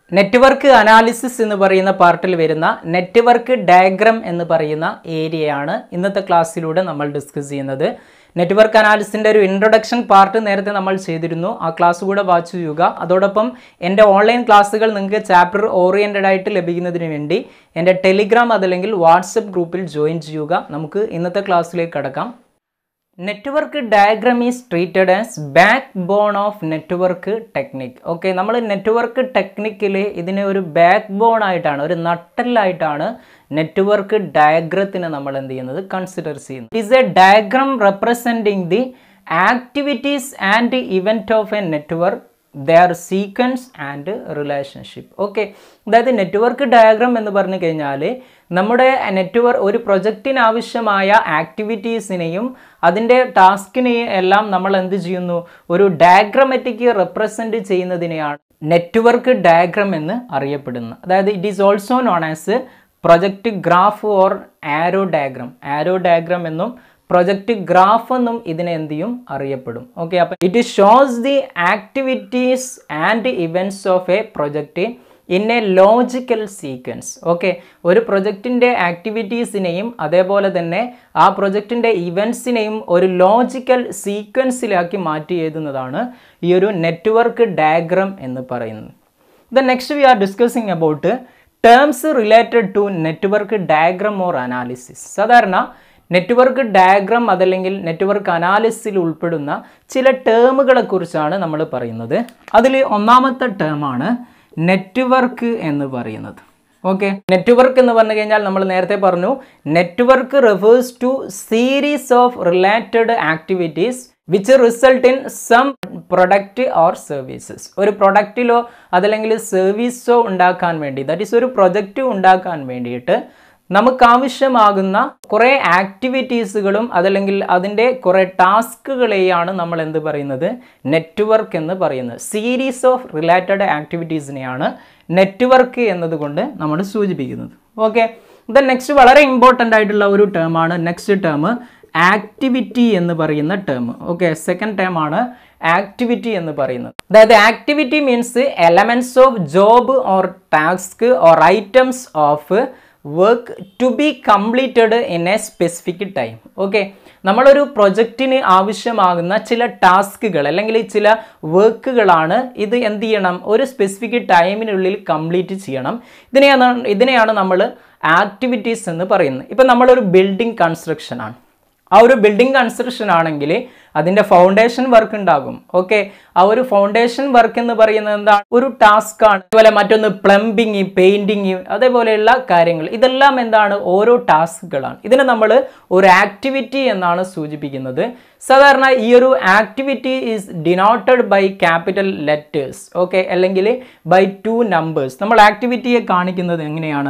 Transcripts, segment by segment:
network analysis എന്ന് പറയുന്ന പാർട്ടിൽ വരുന്ന നെറ്റ്വർക്ക് ഡയഗ്രം എന്ന് പറയുന്ന ഏരിയയാണ് ഇന്നത്തെ ക്ലാസ്സിലൂടെ നമ്മൾ ഡിസ്കസ് ചെയ്യുന്നത് നെറ്റ്വർക്ക് അനാലിസിൻ്റെ ഒരു ഇൻട്രൊഡക്ഷൻ പാർട്ട് നേരത്തെ നമ്മൾ ചെയ്തിരുന്നു ആ ക്ലാസ് കൂടെ വാച്ച് ചെയ്യുക അതോടൊപ്പം എൻ്റെ ഓൺലൈൻ ക്ലാസ്സുകൾ നിങ്ങൾക്ക് ചാപ്റ്റർ ഓറിയൻറ്റഡ് ആയിട്ട് ലഭിക്കുന്നതിന് വേണ്ടി എൻ്റെ ടെലിഗ്രാം അതല്ലെങ്കിൽ വാട്സപ്പ് ഗ്രൂപ്പിൽ ജോയിൻ ചെയ്യുക നമുക്ക് ഇന്നത്തെ ക്ലാസ്സിലേക്ക് കടക്കാം network diagram is treated as backbone of network technique okay നമ്മൾ നെറ്റ്വർക്ക് ടെക്നിക്കിൽ ഇതിനെ ഒരു ബാക്ക് ബോൺ ആയിട്ടാണ് ഒരു നട്ടലായിട്ടാണ് നെറ്റ്വർക്ക് ഡയഗ്രത്തിന് നമ്മൾ എന്ത് ചെയ്യുന്നത് കൺസിഡർ ചെയ്യുന്നത് it is a diagram representing the activities and event of a network their sequence and relationship okay അതായത് നെറ്റ്വർക്ക് ഡയഗ്രാം എന്ന് പറഞ്ഞു കഴിഞ്ഞാൽ നമ്മുടെ നെറ്റ്വർക്ക് ഒരു പ്രൊജക്റ്റിന് ആവശ്യമായ ആക്ടിവിറ്റീസിനെയും അതിൻ്റെ ടാസ്കിനെയും എല്ലാം നമ്മൾ എന്ത് ചെയ്യുന്നു ഒരു ഡയഗ്രമാറ്റിക് റെപ്രസെൻറ്റ് ചെയ്യുന്നതിനെയാണ് നെറ്റ്വർക്ക് ഡയഗ്രാം എന്ന് അറിയപ്പെടുന്നത് അതായത് it is also known as project graph or arrow diagram arrow diagram എന്നും പ്രൊജക്റ്റ് ഗ്രാഫ് എന്നും ഇതിനെ എന്ത് ചെയ്യും അറിയപ്പെടും ഓക്കെ അപ്പം it shows the activities and events of a project in a logical sequence okay ഒരു പ്രൊജക്റ്റിൻ്റെ ആക്ടിവിറ്റീസിനെയും അതേപോലെ തന്നെ ആ പ്രൊജക്റ്റിൻ്റെ ഇവൻറ്റ്സിനെയും ഒരു ലോജിക്കൽ സീക്വൻസിലാക്കി മാറ്റി എഴുതുന്നതാണ് ഈ ഒരു നെറ്റ്വർക്ക് ഡയഗ്രാം എന്ന് പറയുന്നത് the next we are discussing about terms related to network diagram or analysis സാധാരണ നെറ്റ്വർക്ക് ഡയഗ്രാം അതല്ലെങ്കിൽ നെറ്റ്വർക്ക് അനാലിസിൽ ഉൾപ്പെടുന്ന ചില ടേമുകളെ കുറിച്ചാണ് നമ്മൾ പറയുന്നത് അതിൽ ഒന്നാമത്തെ ടേമാണ് നെറ്റ്വർക്ക് എന്ന് പറയുന്നത് ഓക്കെ നെറ്റ്വർക്ക് എന്ന് പറഞ്ഞു കഴിഞ്ഞാൽ നമ്മൾ നേരത്തെ പറഞ്ഞു network refers to series of related activities which result in some product or services ഒരു പ്രൊഡക്റ്റിലോ അതല്ലെങ്കിൽ സർവീസോ ഉണ്ടാക്കാൻ വേണ്ടി ദാറ്റ് ഈസ് ഒരു പ്രൊജക്റ്റ് ഉണ്ടാക്കാൻ വേണ്ടിയിട്ട് നമുക്കാവശ്യമാകുന്ന കുറേ ആക്ടിവിറ്റീസുകളും അതല്ലെങ്കിൽ അതിൻ്റെ കുറേ ടാസ്കുകളെയാണ് നമ്മൾ എന്ത് പറയുന്നത് നെറ്റ്വർക്ക് എന്ന് പറയുന്നത് സീരീസ് ഓഫ് റിലേറ്റഡ് ആക്ടിവിറ്റീസിനെയാണ് നെറ്റ്വർക്ക് എന്നതുകൊണ്ട് നമ്മൾ സൂചിപ്പിക്കുന്നത് ഓക്കെ ദ നെക്സ്റ്റ് വളരെ ഇമ്പോർട്ടൻ്റ് ആയിട്ടുള്ള ഒരു ടേമാണ് നെക്സ്റ്റ് ടേം ആക്ടിവിറ്റി എന്ന് പറയുന്ന ടേം ഓക്കെ സെക്കൻഡ് ടേം ആണ് ആക്ടിവിറ്റി എന്ന് പറയുന്നത് അതായത് activity means elements of job or task or items of work to be completed in a specific time okay നമ്മളൊരു പ്രൊജക്റ്റിന് ആവശ്യമാകുന്ന ചില ടാസ്കുകൾ അല്ലെങ്കിൽ ചില വർക്കുകളാണ് ഇത് എന്ത് ചെയ്യണം ഒരു സ്പെസിഫിക് ടൈമിനുള്ളിൽ കംപ്ലീറ്റ് ചെയ്യണം ഇതിനെയാണ് ഇതിനെയാണ് നമ്മൾ ആക്ടിവിറ്റീസ് എന്ന് പറയുന്നത് ഇപ്പം നമ്മളൊരു ബിൽഡിംഗ് കൺസ്ട്രക്ഷൻ ആണ് ആ ഒരു ബിൽഡിംഗ് കൺസ്ട്രക്ഷൻ ആണെങ്കിൽ അതിൻ്റെ ഫൗണ്ടേഷൻ വർക്ക് ഉണ്ടാകും ഓക്കെ ആ ഒരു ഫൗണ്ടേഷൻ വർക്ക് എന്ന് പറയുന്നത് എന്താണ് ഒരു ടാസ്ക് ആണ് അതുപോലെ മറ്റൊന്ന് പ്ലംബിങ് പെയിൻറ്റിങ് അതേപോലെയുള്ള കാര്യങ്ങൾ ഇതെല്ലാം എന്താണ് ഓരോ ടാസ്കുകളാണ് ഇതിനെ നമ്മൾ ഒരു ആക്ടിവിറ്റി എന്നാണ് സൂചിപ്പിക്കുന്നത് സാധാരണ ഈ ഒരു activity is denoted by capital letters okay അല്ലെങ്കിൽ ബൈ ടു നമ്പേഴ്സ് നമ്മൾ ആക്ടിവിറ്റിയെ കാണിക്കുന്നത് എങ്ങനെയാണ്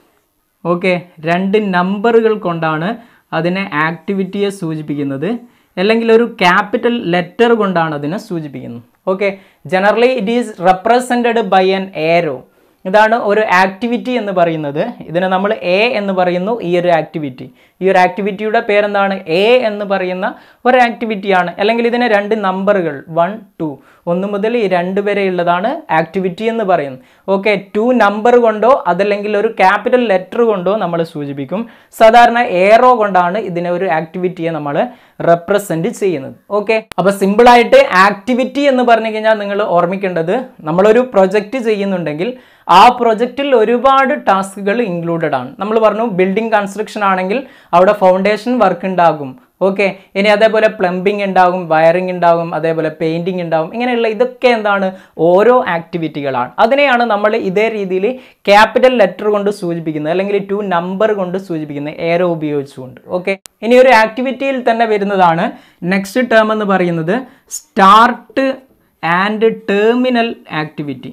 ഓക്കെ രണ്ട് നമ്പറുകൾ കൊണ്ടാണ് അതിനെ ആക്ടിവിറ്റിയെ സൂചിപ്പിക്കുന്നത് അല്ലെങ്കിൽ ഒരു ക്യാപിറ്റൽ ലെറ്റർ കൊണ്ടാണ് അതിനെ സൂചിപ്പിക്കുന്നത് okay generally it is represented by an arrow ഇതാണ് ഒരു ആക്ടിവിറ്റി എന്ന് പറയുന്നത് ഇതിനെ നമ്മൾ എ എന്ന് പറയുന്നു ഈ ഒരു ആക്ടിവിറ്റി ഈ ഒരു ആക്ടിവിറ്റിയുടെ പേരെന്താണ് എ എന്ന് പറയുന്ന ഒരു ആക്ടിവിറ്റിയാണ് അല്ലെങ്കിൽ ഇതിനെ രണ്ട് നമ്പറുകൾ വൺ ടു ഒന്ന് മുതൽ ഈ രണ്ട് വരെ ഉള്ളതാണ് ആക്ടിവിറ്റി എന്ന് പറയുന്നത് ഓക്കെ ടു നമ്പർ കൊണ്ടോ അതല്ലെങ്കിൽ ഒരു ക്യാപിറ്റൽ ലെറ്റർ കൊണ്ടോ നമ്മൾ സൂചിപ്പിക്കും സാധാരണ ഏറോ കൊണ്ടാണ് ഇതിനെ ഒരു ആക്ടിവിറ്റിയെ നമ്മൾ റെപ്രസെൻറ്റ് ചെയ്യുന്നത് ഓക്കെ അപ്പോൾ സിമ്പിളായിട്ട് ആക്ടിവിറ്റി എന്ന് പറഞ്ഞു കഴിഞ്ഞാൽ നിങ്ങൾ ഓർമ്മിക്കേണ്ടത് നമ്മളൊരു പ്രൊജക്റ്റ് ചെയ്യുന്നുണ്ടെങ്കിൽ ആ പ്രൊജക്റ്റിൽ ഒരുപാട് ടാസ്കുകൾ ഇൻക്ലൂഡഡ് ആണ് നമ്മൾ പറഞ്ഞു ബിൽഡിംഗ് കൺസ്ട്രക്ഷൻ ആണെങ്കിൽ അവിടെ ഫൗണ്ടേഷൻ വർക്ക് ഉണ്ടാകും ഓക്കെ ഇനി അതേപോലെ പ്ലംബിംഗ് ഉണ്ടാകും വയറിംഗ് ഉണ്ടാകും അതേപോലെ പെയിൻറ്റിങ് ഉണ്ടാകും ഇങ്ങനെയുള്ള ഇതൊക്കെ എന്താണ് ഓരോ ആക്ടിവിറ്റികളാണ് അതിനെയാണ് നമ്മൾ ഇതേ രീതിയിൽ ക്യാപിറ്റൽ ലെറ്റർ കൊണ്ട് സൂചിപ്പിക്കുന്നത് അല്ലെങ്കിൽ ടു നമ്പർ കൊണ്ട് സൂചിപ്പിക്കുന്നത് ഏരോ ഉപയോഗിച്ചുകൊണ്ട് ഓക്കെ ഇനി ഒരു ആക്ടിവിറ്റിയിൽ തന്നെ വരുന്നതാണ് നെക്സ്റ്റ് ടേം എന്ന് പറയുന്നത് start and terminal activity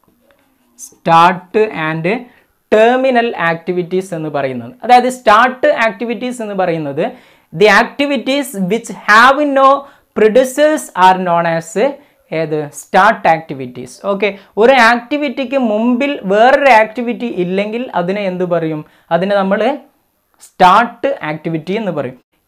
start and terminal activities എന്ന് പറയുന്നത് അതായത് സ്റ്റാർട്ട് ആക്ടിവിറ്റീസ് എന്ന് പറയുന്നത് the activities which have no producers are known as ഏത് സ്റ്റാർട്ട് ആക്ടിവിറ്റീസ് ഓക്കെ ഒരു ആക്ടിവിറ്റിക്ക് മുമ്പിൽ വേറൊരു ആക്ടിവിറ്റി ഇല്ലെങ്കിൽ അതിനെ എന്ത് പറയും അതിനെ നമ്മൾ സ്റ്റാർട്ട് ആക്ടിവിറ്റി എന്ന് പറയും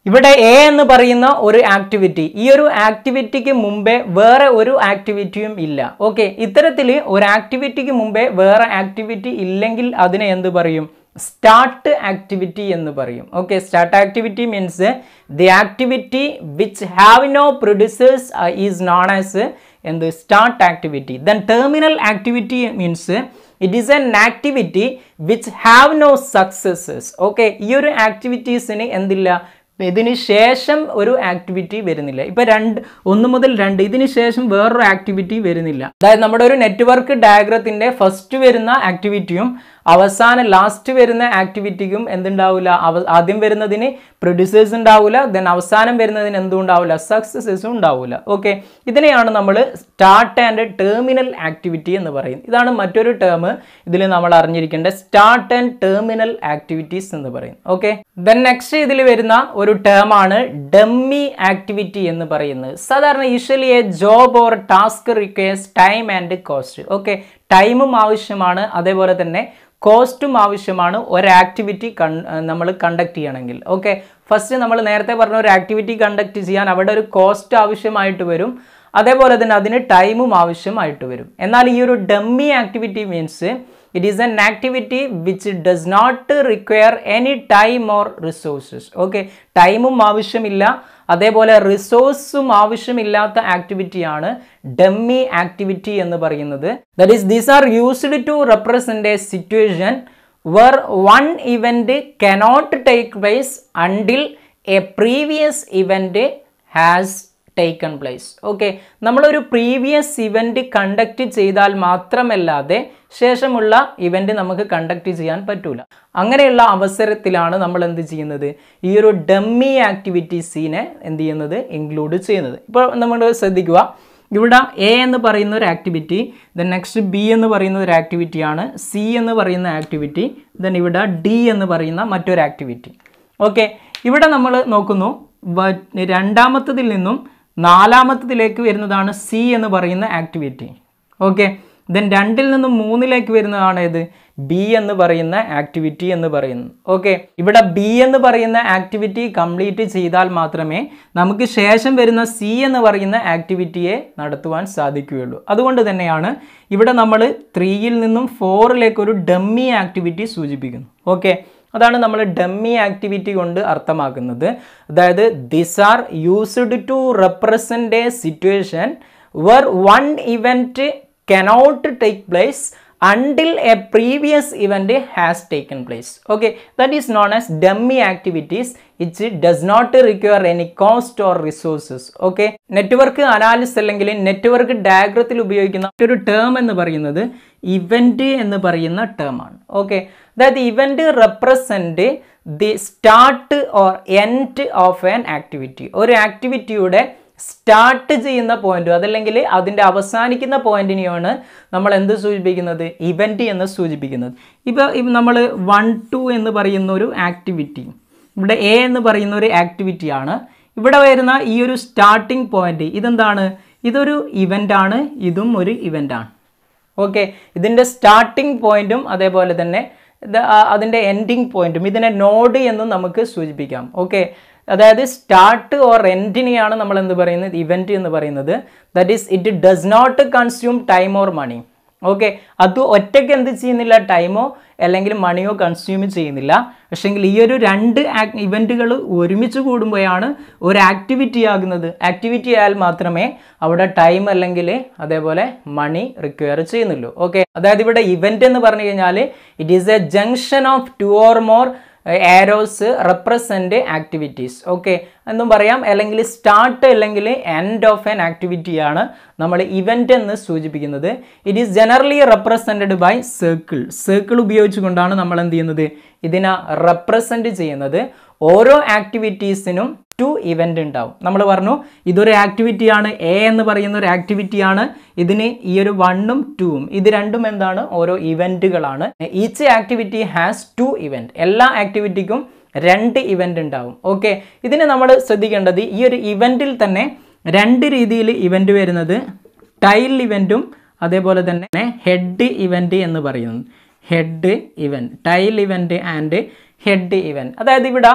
ഇവിടെ എ എന്ന് പറയുന്ന ഒരു ആക്ടിവിറ്റി ഈ ഒരു ആക്ടിവിറ്റിക്ക് മുമ്പേ വേറെ ഒരു ആക്ടിവിറ്റിയും ഇല്ല ഓക്കെ ഇത്തരത്തിൽ ഒരു ആക്ടിവിറ്റിക്ക് മുമ്പേ വേറെ ആക്ടിവിറ്റി ഇല്ലെങ്കിൽ അതിനെ എന്ത് പറയും സ്റ്റാർട്ട് ആക്ടിവിറ്റി എന്ന് പറയും okay start activity means the activity which have no producers is known as എന്ത് start activity then terminal activity means it is an activity which have no successes okay ഈ ഒരു ആക്ടിവിറ്റീസിന് എന്തില്ല ഇതിന് ശേഷം ഒരു ആക്ടിവിറ്റി വരുന്നില്ല ഇപ്പൊ രണ്ട് ഒന്ന് മുതൽ രണ്ട് ഇതിന് ശേഷം വേറൊരു ആക്ടിവിറ്റി വരുന്നില്ല അതായത് നമ്മുടെ ഒരു നെറ്റ്വർക്ക് ഡയഗ്രത്തിന്റെ ഫസ്റ്റ് വരുന്ന ആക്ടിവിറ്റിയും അവസാനം ലാസ്റ്റ് വരുന്ന ആക്ടിവിറ്റിക്കും എന്തുണ്ടാവില്ല അവ ആദ്യം വരുന്നതിന് പ്രൊഡ്യൂസേഴ്സ് ഉണ്ടാവില്ല ദെൻ അവസാനം വരുന്നതിന് എന്തും ഉണ്ടാവില്ല സക്സസസും ഉണ്ടാവില്ല ഓക്കെ ഇതിനെയാണ് നമ്മൾ സ്റ്റാർട്ട് ആൻഡ് ടെർമിനൽ ആക്ടിവിറ്റി എന്ന് പറയുന്നത് ഇതാണ് മറ്റൊരു ടേം ഇതിൽ നമ്മൾ അറിഞ്ഞിരിക്കേണ്ട സ്റ്റാർട്ട് ആൻഡ് ടെർമിനൽ ആക്ടിവിറ്റീസ് എന്ന് പറയും ഓക്കെ ദെൻ നെക്സ്റ്റ് ഇതിൽ വരുന്ന ഒരു ടേം ആണ് ഡമ്മി ആക്ടിവിറ്റി എന്ന് പറയുന്നത് സാധാരണ usually a job or task requires time and cost okay ടൈമും ആവശ്യമാണ് അതേപോലെ തന്നെ കോസ്റ്റും ആവശ്യമാണ് ഒരു ആക്ടിവിറ്റി കൺ നമ്മൾ കണ്ടക്ട് ചെയ്യണമെങ്കിൽ ഓക്കെ ഫസ്റ്റ് നമ്മൾ നേരത്തെ പറഞ്ഞ ഒരു ആക്ടിവിറ്റി കണ്ടക്ട് ചെയ്യാൻ അവിടെ ഒരു കോസ്റ്റ് ആവശ്യമായിട്ട് വരും അതേപോലെ തന്നെ അതിന് ടൈമും ആവശ്യമായിട്ട് വരും എന്നാൽ ഈ ഒരു dummy activity means it is an activity which does not require any time or resources okay ടൈമും ആവശ്യമില്ല അതേപോലെ റിസോഴ്സും ആവശ്യമില്ലാത്ത ആക്ടിവിറ്റിയാണ് ഡമ്മി ആക്ടിവിറ്റി എന്ന് പറയുന്നത് that is these are used to represent a situation where one event cannot take place until a previous event has taken place okay നമ്മളൊരു previous event conduct ചെയ്താൽ മാത്രമല്ലാതെ ശേഷമുള്ള ഇവൻറ്റ് നമുക്ക് കണ്ടക്ട് ചെയ്യാൻ പറ്റൂല അങ്ങനെയുള്ള അവസരത്തിലാണ് നമ്മൾ എന്ത് ചെയ്യുന്നത് ഈ ഒരു ഡമ്മി ആക്ടിവിറ്റീസിനെ എന്ത് ചെയ്യുന്നത് ഇൻക്ലൂഡ് ചെയ്യുന്നത് ഇപ്പോൾ നമ്മൾ ശ്രദ്ധിക്കുക ഇവിടെ എ എന്ന് പറയുന്ന ഒരു ആക്ടിവിറ്റി ദെൻ നെക്സ്റ്റ് ബി എന്ന് പറയുന്ന ഒരു ആക്ടിവിറ്റിയാണ് സി എന്ന് പറയുന്ന ആക്ടിവിറ്റി ദെൻ ഇവിടെ ഡി എന്ന് പറയുന്ന മറ്റൊരു ആക്ടിവിറ്റി ഓക്കെ ഇവിടെ നമ്മൾ നോക്കുന്നു വ- രണ്ടാമത്തതിൽ നിന്നും നാലാമത്തതിലേക്ക് വരുന്നതാണ് സി എന്ന് പറയുന്ന ആക്ടിവിറ്റി ഓക്കെ ദെൻ രണ്ടിൽ നിന്നും മൂന്നിലേക്ക് വരുന്നതാണ് ഏത് ബി എന്ന് പറയുന്ന ആക്ടിവിറ്റി എന്ന് പറയുന്നത് ഓക്കെ ഇവിടെ ബി എന്ന് പറയുന്ന ആക്ടിവിറ്റി കംപ്ലീറ്റ് ചെയ്താൽ മാത്രമേ നമുക്ക് ശേഷം വരുന്ന സി എന്ന് പറയുന്ന ആക്ടിവിറ്റിയെ നടത്തുവാൻ സാധിക്കുകയുള്ളൂ അതുകൊണ്ട് തന്നെയാണ് ഇവിടെ നമ്മൾ ത്രീയിൽ നിന്നും ഫോറിലേക്ക് ഒരു ഡമ്മി ആക്ടിവിറ്റി സൂചിപ്പിക്കുന്നു ഓക്കെ അതാണ് നമ്മൾ ഡമ്മി ആക്ടിവിറ്റി കൊണ്ട് അർത്ഥമാക്കുന്നത് അതായത് this are used to represent a situation where one event cannot take place until a previous event has taken place okay that is known as dummy activities which does not require any cost or resources okay network analysis അല്ലെങ്കിൽ network ഡയഗ്രത്തിൽ ഉപയോഗിക്കുന്ന ഒരു term എന്ന് പറയുന്നത് event എന്ന് പറയുന്ന term ആണ് okay അതായത് event represent the start or end of an activity ഒരു ആക്ടിവിറ്റിയുടെ സ്റ്റാർട്ട് ചെയ്യുന്ന പോയിന്റ് അതല്ലെങ്കിൽ അതിൻ്റെ അവസാനിക്കുന്ന പോയിന്റിനെയാണ് നമ്മൾ എന്ത് സൂചിപ്പിക്കുന്നത് ഇവന്റ് എന്ന് സൂചിപ്പിക്കുന്നത് ഇപ്പോൾ നമ്മൾ വൺ ടു എന്ന് പറയുന്ന ഒരു ആക്ടിവിറ്റി ഇവിടെ എ എന്ന് പറയുന്ന ഒരു ആക്ടിവിറ്റിയാണ് ഇവിടെ വരുന്ന ഈ ഒരു സ്റ്റാർട്ടിംഗ് പോയിന്റ് ഇതെന്താണ് ഇതൊരു ഇവൻ്റ് ആണ് ഇതും ഒരു ഇവൻ്റ് ആണ് ഓക്കെ ഇതിൻ്റെ സ്റ്റാർട്ടിംഗ് പോയിന്റും അതേപോലെ തന്നെ ഇത് ആ- അതിൻ്റെ എൻഡിങ് പോയിന്റും ഇതിനെ നോഡ് എന്നും നമുക്ക് സൂചിപ്പിക്കാം ഓക്കെ അതായത് സ്റ്റാർട്ട് ഓർ എൻഡിനെയാണ് നമ്മൾ എന്ത് പറയുന്നത് ഇവൻറ്റ് എന്ന് പറയുന്നത് that is it does not consume time or money okay അത് ഒറ്റയ്ക്ക് എന്ത് ചെയ്യുന്നില്ല ടൈമോ അല്ലെങ്കിൽ മണിയോ കൺസ്യൂം ചെയ്യുന്നില്ല പക്ഷേങ്കിൽ ഈ ഒരു രണ്ട് ഇവൻറ്റുകൾ ഒരുമിച്ച് കൂടുമ്പോഴാണ് ഒരു ആക്ടിവിറ്റി ആകുന്നത് ആക്ടിവിറ്റി ആയാൽ മാത്രമേ അവിടെ ടൈം അല്ലെങ്കിൽ അതേപോലെ മണി റിക്വയർ ചെയ്യുന്നുള്ളൂ ഓക്കെ അതായത് ഇവിടെ ഇവൻ്റ് എന്ന് പറഞ്ഞു കഴിഞ്ഞാൽ it is a junction of two or more arrows represent activities okay എന്നും പറയാം അല്ലെങ്കിൽ സ്റ്റാർട്ട് അല്ലെങ്കിൽ എൻഡ് ഓഫ് ആൻ ആക്ടിവിറ്റിയാണ് നമ്മൾ ഇവൻ്റ് എന്ന് സൂചിപ്പിക്കുന്നത് it is generally represented by circle circle ഉപയോഗിച്ചുകൊണ്ടാണ് നമ്മൾ എന്ത് ചെയ്യുന്നത് ഇതിനെ റെപ്രസെൻറ്റ് ചെയ്യുന്നത് ഓരോ ആക്ടിവിറ്റീസിനും ടു ഇവൻ്റ് ഉണ്ടാവും നമ്മൾ പറഞ്ഞു ഇതൊരു ആക്ടിവിറ്റിയാണ് എ എന്ന് പറയുന്ന ഒരു ആക്ടിവിറ്റിയാണ് ഇതിന് ഈ ഒരു വണ്ണും ടൂവും ഇത് രണ്ടും എന്താണ് ഓരോ ഇവൻറ്റുകളാണ് each activity has two event എല്ലാ ആക്ടിവിറ്റിക്കും രണ്ട് ഇവൻ്റ് ഉണ്ടാവും ഓക്കെ ഇതിന് നമ്മൾ ശ്രദ്ധിക്കേണ്ടത് ഈ ഒരു ഇവൻറ്റിൽ തന്നെ രണ്ട് രീതിയിൽ ഇവൻ്റ് വരുന്നത് ടൈൽ ഇവൻറ്റും അതേപോലെ തന്നെ ഹെഡ് ഇവൻ്റ് എന്ന് പറയുന്നത് head event tail event and head event അതായത് ഇവിടെ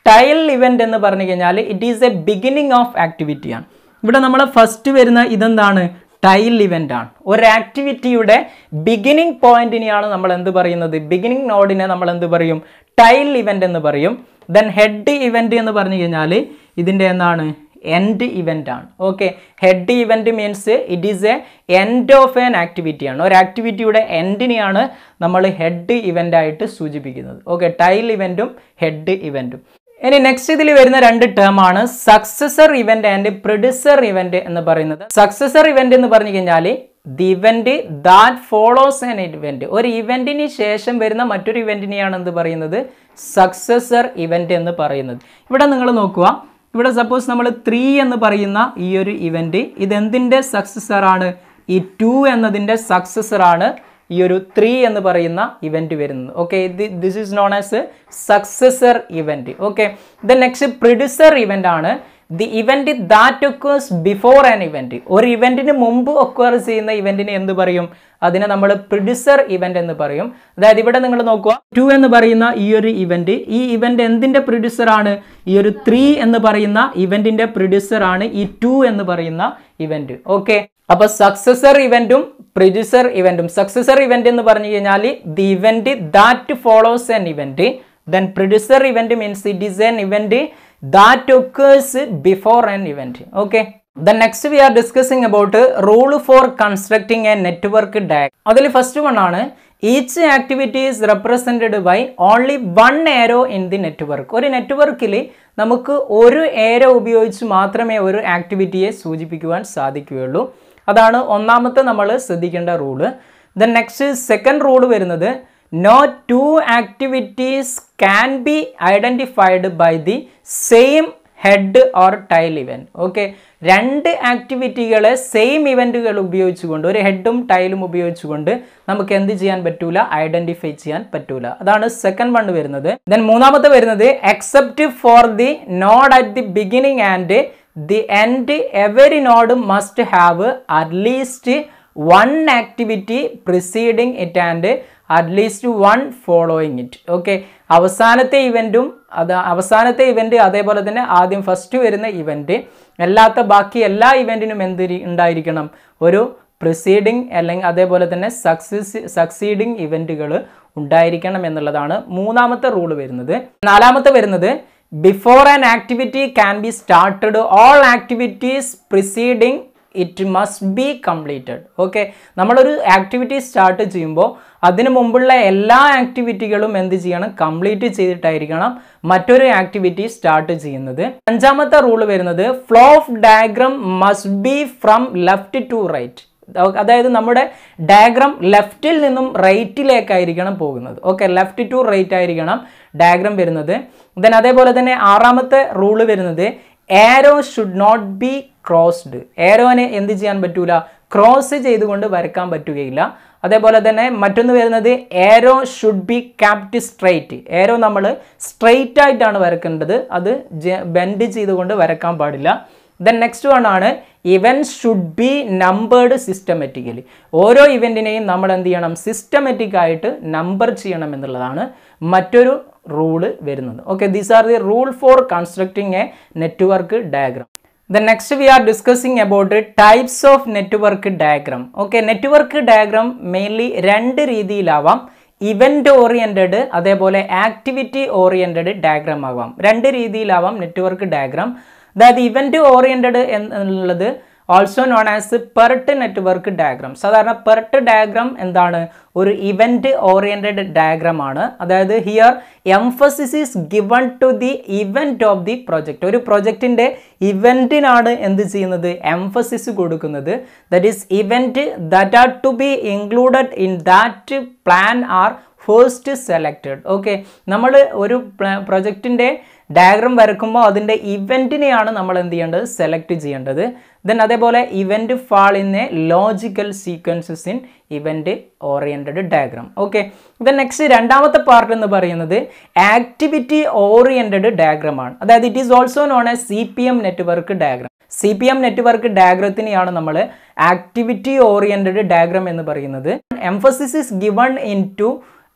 ടൈൽ ഇവന്റ് എന്ന് പറഞ്ഞു കഴിഞ്ഞാൽ it is a beginning of activity ആണ് ഇവിടെ നമ്മൾ ഫസ്റ്റ് വരുന്ന ഇതെന്താണ് ടൈൽ ഇവന്റ് ആണ് ഒരു ആക്ടിവിറ്റിയുടെ ബിഗിനിങ് പോയിന്റിനെയാണ് നമ്മൾ എന്ത് പറയുന്നത് ബിഗിനിങ് നോഡിനെ നമ്മൾ എന്ത് പറയും ടൈൽ ഇവന്റ് എന്ന് പറയും ദെൻ ഹെഡ് ഇവന്റ് എന്ന് പറഞ്ഞു കഴിഞ്ഞാൽ ഇതിൻ്റെ എന്താണ് എൻഡ് ഇവൻ്റ് ആണ് okay head event means it is a end of an activity ആണ് ഒരു ആക്ടിവിറ്റിയുടെ എൻഡിനെയാണ് നമ്മൾ ഹെഡ് ഇവൻ്റ് ആയിട്ട് സൂചിപ്പിക്കുന്നത് ഓക്കെ ടൈൽ ഇവൻറ്റും ഹെഡ് ഇവൻറ്റും ഇനി നെക്സ്റ്റ് ഇതിൽ വരുന്ന രണ്ട് ടേം ആണ് successor event and producer event എന്ന് പറയുന്നത് സക്സസർ ഇവന്റ് എന്ന് പറഞ്ഞു കഴിഞ്ഞാൽ the event that follows an event ഒരു ഇവന്റിന് ശേഷം വരുന്ന മറ്റൊരു ഇവന്റിനെയാണ് എന്ത് പറയുന്നത് സക്സസർ ഇവന്റ് എന്ന് പറയുന്നത് ഇവിടെ നിങ്ങൾ നോക്കുക ഇവിടെ സപ്പോസ് നമ്മൾ ത്രീ എന്ന് പറയുന്ന ഈ ഒരു ഇവന്റ് ഇതെന്തിൻ്റെ സക്സസർ ആണ് ഈ ടു എന്നതിൻ്റെ സക്സസർ ആണ് ഈ ഒരു ത്രീ എന്ന് പറയുന്ന ഇവന്റ് വരുന്നത് okay this is known as successor event okay the next producer event ആണ് the event that occurs before an event ഒരു ഇവന്റിന് മുമ്പ് ഒക്വർ ചെയ്യുന്ന ഇവന്റിനെ എന്ത് പറയും അതിനെ നമ്മൾ പ്രൊഡ്യൂസർ ഇവന്റ് എന്ന് പറയും അതായത് ഇവിടെ നിങ്ങൾ നോക്കുക ടു എന്ന് പറയുന്ന ഈ ഒരു ഇവന്റ് ഈ ഇവന്റ് എന്തിന്റെ പ്രൊഡ്യൂസർ ആണ് ഈ ഒരു ത്രീ എന്ന് പറയുന്ന ഇവന്റിന്റെ പ്രൊഡ്യൂസർ ആണ് ഈ ടു എന്ന് പറയുന്ന ഇവന്റ് ഓക്കെ അപ്പൊ സക്സസർ ഇവന്റും പ്രൊഡ്യൂസർ ഇവന്റും സക്സസർ ഇവന്റ് എന്ന് പറഞ്ഞു കഴിഞ്ഞാൽ the event that follows an event then producer event means it is an event that occurs before an event okay the next we are discussing about rule for constructing a network ഡാക് അതിൽ first one ആണ് each activity is represented by only one arrow in the network ഒരു നെറ്റ്വർക്കിൽ നമുക്ക് ഒരു arrow ഉപയോഗിച്ച് മാത്രമേ ഒരു ആക്ടിവിറ്റിയെ സൂചിപ്പിക്കുവാൻ സാധിക്കുകയുള്ളൂ അതാണ് ഒന്നാമത്തെ നമ്മൾ ശ്രദ്ധിക്കേണ്ട rule then next second rule വരുന്നത് no two activities can be identified by the same head or tail event okay രണ്ട് ആക്ടിവിറ്റികളെ സെയിം ഇവൻറ്റുകൾ ഉപയോഗിച്ചുകൊണ്ട് ഒരു ഹെഡും ടൈലും ഉപയോഗിച്ചുകൊണ്ട് നമുക്ക് എന്ത് ചെയ്യാൻ പറ്റൂല ഐഡൻറ്റിഫൈ ചെയ്യാൻ പറ്റൂല അതാണ് സെക്കൻഡ് വൺ വരുന്നത് ദെൻ മൂന്നാമത്തെ വരുന്നത് except for the node at the beginning and the end every node must have at least one activity preceding it and at least one following it okay അവസാനത്തെ ഇവൻറ്റും അത് അവസാനത്തെ ഇവൻ്റ് അതേപോലെ തന്നെ ആദ്യം ഫസ്റ്റ് വരുന്ന ഇവൻ്റ് അല്ലാത്ത ബാക്കി എല്ലാ ഇവൻറ്റിനും എന്ത് ഉണ്ടായിരിക്കണം ഒരു പ്രിസീഡിങ് അല്ലെങ്കിൽ അതേപോലെ തന്നെ സക്സസ് സക്സീഡിങ് ഇവൻറ്റുകൾ ഉണ്ടായിരിക്കണം എന്നുള്ളതാണ് മൂന്നാമത്തെ റൂൾ വരുന്നത് നാലാമത്തെ വരുന്നത് before an activity can be started all activities preceding it must be completed okay നമ്മളൊരു ആക്ടിവിറ്റി സ്റ്റാർട്ട് ചെയ്യുമ്പോൾ അതിനു മുമ്പുള്ള എല്ലാ ആക്ടിവിറ്റികളും എന്ത് ചെയ്യണം കംപ്ലീറ്റ് ചെയ്തിട്ടായിരിക്കണം മറ്റൊരു ആക്ടിവിറ്റി സ്റ്റാർട്ട് ചെയ്യുന്നത് അഞ്ചാമത്തെ റൂൾ വരുന്നത് flow of diagram must be from left to right അതായത് നമ്മുടെ ഡയഗ്രാം ലെഫ്റ്റിൽ നിന്നും റൈറ്റിലേക്കായിരിക്കണം പോകുന്നത് ഓക്കെ ലെഫ്റ്റ് ടു റൈറ്റ് ആയിരിക്കണം ഡയഗ്രാം വരുന്നത് ദെൻ അതേപോലെ തന്നെ ആറാമത്തെ റൂള് വരുന്നത് arrow should not be crossed ഏരോനെ എന്ത് ചെയ്യാൻ പറ്റൂല ക്രോസ് ചെയ്തുകൊണ്ട് വരക്കാൻ പറ്റുകയില്ല അതേപോലെ തന്നെ മറ്റൊന്ന് വരുന്നത് arrow should be kept straight arrow നമ്മൾ സ്ട്രൈറ്റ് ആയിട്ടാണ് വരക്കേണ്ടത് അത് ബെൻഡ് ചെയ്തുകൊണ്ട് വരക്കാൻ പാടില്ല ദെൻ നെക്സ്റ്റ് വൺ ആണ് event should be numbered systematically ഓരോ ഇവൻറ്റിനെയും നമ്മൾ എന്ത് ചെയ്യണം സിസ്റ്റമാറ്റിക് ആയിട്ട് നമ്പർ ചെയ്യണം എന്നുള്ളതാണ് മറ്റൊരു റൂള് വരുന്നത് okay these are the rule for constructing a network diagram the next we are discussing about types of network diagram okay network diagram mainly രണ്ട് രീതിയിലാവാം ഇവൻ്റ് ഓറിയൻറ്റഡ് അതേപോലെ ആക്ടിവിറ്റി ഓറിയൻറ്റഡ് ഡയഗ്രാം ആവാം രണ്ട് രീതിയിലാവാം നെറ്റ്വർക്ക് ഡയഗ്രാം അതായത് event oriented എന്നുള്ളത് also known as PERT network diagram സാധാരണ PERT diagram എന്താണ് ഒരു ഇവൻ്റ് ഓറിയൻറ്റഡ് ഡയഗ്രാം ആണ് അതായത് here emphasis is given to the event of the project ഒരു പ്രൊജക്റ്റിൻ്റെ ഇവൻറ്റിനാണ് എന്ത് ചെയ്യുന്നത് എംഫസിസ് കൊടുക്കുന്നത് that is event that are to be included in that plan are first selected okay നമ്മൾ ഒരു പ്രൊജക്റ്റിൻ്റെ ഡയഗ്രാം വരക്കുമ്പോൾ അതിൻ്റെ ഇവൻറ്റിനെയാണ് നമ്മൾ എന്ത് ചെയ്യേണ്ടത് സെലക്ട് ചെയ്യേണ്ടത് ദെൻ അതേപോലെ event fall in a logical sequences in event oriented diagram okay then next രണ്ടാമത്തെ part എന്ന് പറയുന്നത് ആക്ടിവിറ്റി ഓറിയൻറ്റഡ് ഡയഗ്രാം ആണ് അതായത് it is also known a C P M network diagram C P M network ഡയഗ്രത്തിനെയാണ് നമ്മൾ activity oriented diagram എന്ന് പറയുന്നത് emphasis is given in to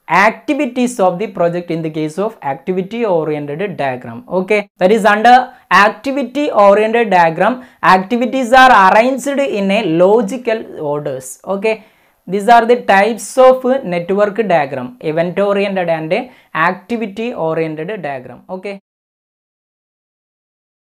activities of the project in the case of activity oriented diagram okay that is under activity oriented diagram activities are arranged in a logical orders okay these are the types of network diagram event oriented and activity oriented diagram okay